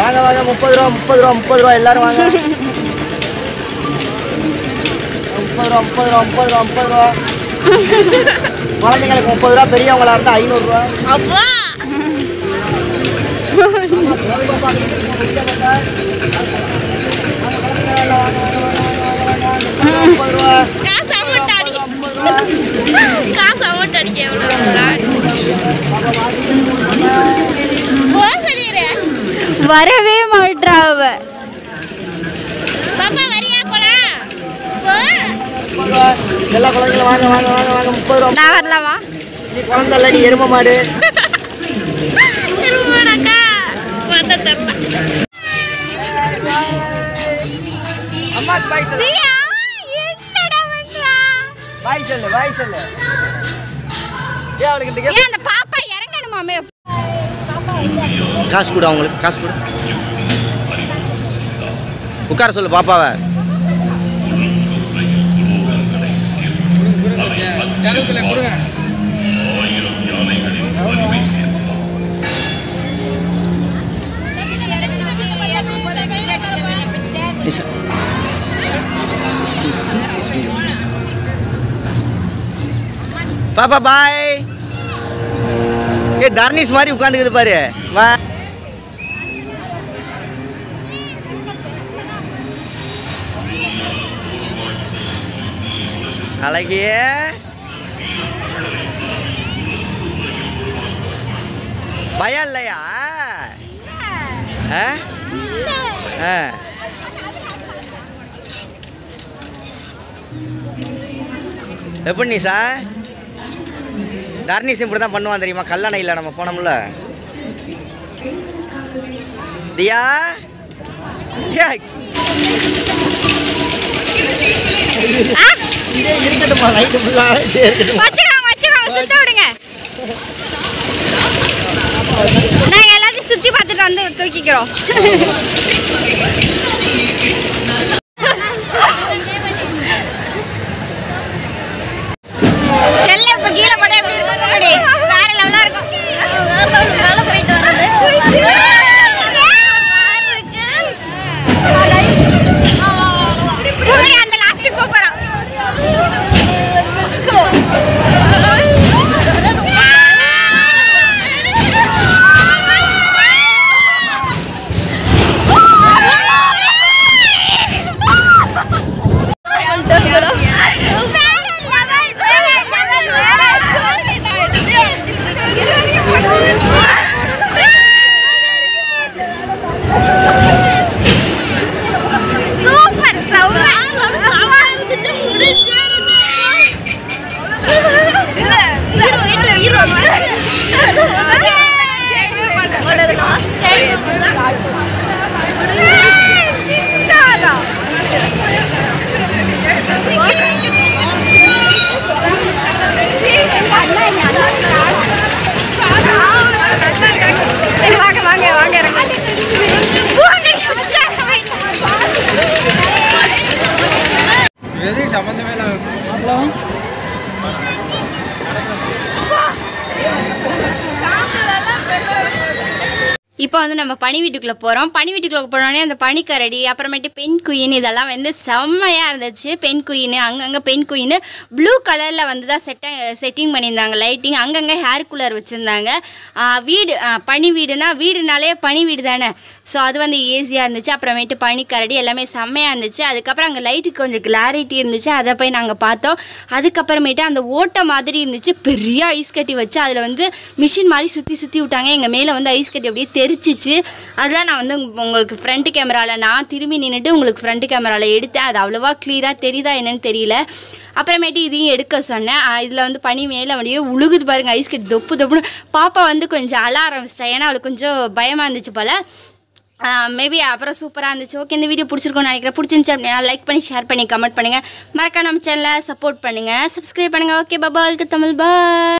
வாங்க வாங்க முப்பது ரூபா முப்பது ரூபா முப்பது ரூபா எல்லாரும் வாங்க முப்பது ரூபா முப்பது ரூபா முப்பது ரூபா முப்பது ரூபா குழந்தைங்களுக்கு முப்பது ரூபா பெரியவங்களா இருந்தால் ஐநூறுரூவா அப்பா முப்பது ரூபா காசு அமௌண்ட் அடிக்க காசு அமௌண்ட் அடிக்க எவ்வளோ ஓ சரியிரு வரவே மாட்றா அவ பாப்பா வரியா போலாம் ஓ முப்பது ரூபா எல்லா குழந்தைங்களும் வாங்க வாங்க வாங்க வாங்க முப்பது ரூபா நான் வரலாமா நீ குழந்தை இல்லை நீ எரும மாடு திருமணக்கா வந்த தெரில அம்மா பாய் சொல்லு என்னடா பண்றா பாய் சொல்லு பாய் சொல்லு ஏன் அவளுக்கு இந்த ஏன் அந்த பாப்பா இறங்கணுமாமே காசு கொடு அவங்களுக்கு காசு கொடு உட்கார சொல்லு பாப்பாவை நிஷா. பாப்பா பாய் ஏ தர்னிஸ் மாதிரி உட்காந்துக்குது பாரு வா அழகிய பயம் இல்லையா ஆ? ஆ. எப்படி நிஷா தர்னிஸ் இப்படி தான் பண்ணுவான் தெரியுமா கல்லணை இல்லை நம்ம போனோம்ல தியா ஏய். இதே இருக்கட்டுமா லைட்டு ஃபுல்லாக இருக்கட்டும் வச்சுக்கோங்க வச்சுக்கோங்க சுத்த விடுங்க நாங்க எல்லாத்தையும் சுத்தி பார்த்துட்டு வந்து தூக்கிக்கிறோம் செல்ல இப்ப கீழே போட்டா எப்படி இருக்கும் முன்னாடி வேற லெவலா இருக்கும் மேல போயிட்டு வர்றது முன்னாடி அந்த லாஸ்ட்டுக்கு போறோம் சூப்பர் சரி வாங்க வாங்க வாங்க இறங்க எதுக்கு சம்மந்தமே இல்லாம இப்போ வந்து நம்ம பனி வீட்டுக்குள்ளே போகிறோம் பனி வீட்டுக்குள்ளே போனோடனே அந்த பனிக்கரடி அப்புறமேட்டு பெண் குயின் இதெல்லாம் வந்து செம்மையாக இருந்துச்சு பெண் குயின் அங்கங்கே பெண் குயின் ப்ளூ கலரில் வந்து தான் செட்ட செட்டிங் பண்ணியிருந்தாங்க லைட்டிங் அங்கங்கே ஹேர் கூலர் வச்சுருந்தாங்க வீடு ஆ, பனி வீடுனா வீடுனாலே பனி வீடு தானே ஸோ அது வந்து ஈஸியாக இருந்துச்சு அப்புறமேட்டு பனிக்கரடி எல்லாமே செம்மையாக இருந்துச்சு அதுக்கப்புறம் அங்கே லைட்டு கொஞ்சம் கிளாரிட்டி இருந்துச்சு அதை போய் நாங்கள் பார்த்தோம் அதுக்கப்புறமேட்டு அந்த ஓட்டை மாதிரி இருந்துச்சு பெரிய ஐஸ் கட்டி வச்சு அதில் வந்து மிஷின் மாதிரி சுற்றி சுற்றி விட்டாங்க எங்கள் மேலே வந்து ஐஸ் கட்டி அப்படியே தெரிச்சிச்சு அதெல்லாம் நான் வந்து உங்க- உங்களுக்கு ஃப்ரண்ட் கேமராவில் நான் திரும்பி நின்றுட்டு உங்களுக்கு ஃப்ரண்ட் கேமராவில் எடுத்தேன் அது அவ்வளோவா க்ளியராக தெரியுதா என்னன்னு தெரியல அப்புறமேட்டு இதையும் எடுக்க சொன்னேன் இதில் வந்து பனி மேலே அப்படியே உழுகுது பாருங்க ஐஸ் கட்டி தொப்பு தொப்புன்னு பாப்பா வந்து கொஞ்சம் அழ ஆரம்பிச்சிட்டா ஏன்னா அவளுக்கு கொஞ்சம் பயமாக இருந்துச்சு போல் மேபி அப்புறம் சூப்பராக இருந்துச்சு ஓகே இந்த வீடியோ பிடிச்சிருக்கும்னு நினைக்கிறேன் பிடிச்சிருந்துச்சு அப்படின்னா லைக் பண்ணி ஷேர் பண்ணி கமெண்ட் பண்ணுங்கள் மறக்காம நம்ம சேனலை சப்போர்ட் பண்ணுங்கள் சப்ஸ்கிரைப் பண்ணுங்கள் ஓகே பாபா தமிழ் பா